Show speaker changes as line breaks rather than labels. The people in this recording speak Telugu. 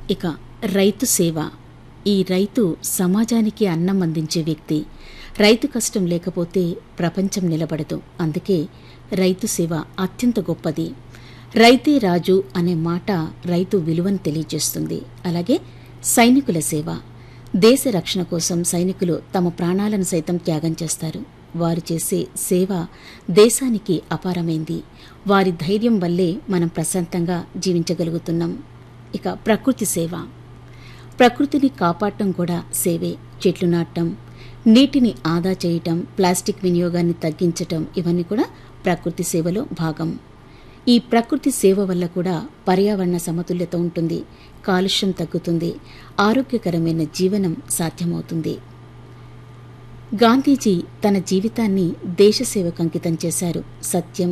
ఇక రైతు సేవ ఈ రైతు సమాజానికి అన్నం అందించే వ్యక్తి రైతు కష్టం లేకపోతే ప్రపంచం నిలబడదు అందుకే రైతు సేవ అత్యంత గొప్పది రైతే రాజు అనే మాట రైతు విలువను తెలియజేస్తుంది అలాగే సైనికుల సేవ దేశ రక్షణ కోసం సైనికులు తమ ప్రాణాలను సైతం త్యాగం చేస్తారు వారు చేసే సేవ దేశానికి అపారమైంది వారి ధైర్యం వల్లే మనం ప్రశాంతంగా జీవించగలుగుతున్నాం ఇక ప్రకృతి సేవ ప్రకృతిని కాపాడటం కూడా సేవే చెట్లు నాటడం నీటిని ఆదా చేయటం ప్లాస్టిక్ వినియోగాన్ని తగ్గించటం ఇవన్నీ కూడా ప్రకృతి సేవలో భాగం ఈ ప్రకృతి సేవ వల్ల కూడా పర్యావరణ సమతుల్యత ఉంటుంది కాలుష్యం తగ్గుతుంది ఆరోగ్యకరమైన జీవనం సాధ్యమవుతుంది గాంధీజీ తన జీవితాన్ని దేశసేవకు అంకితం చేశారు సత్యం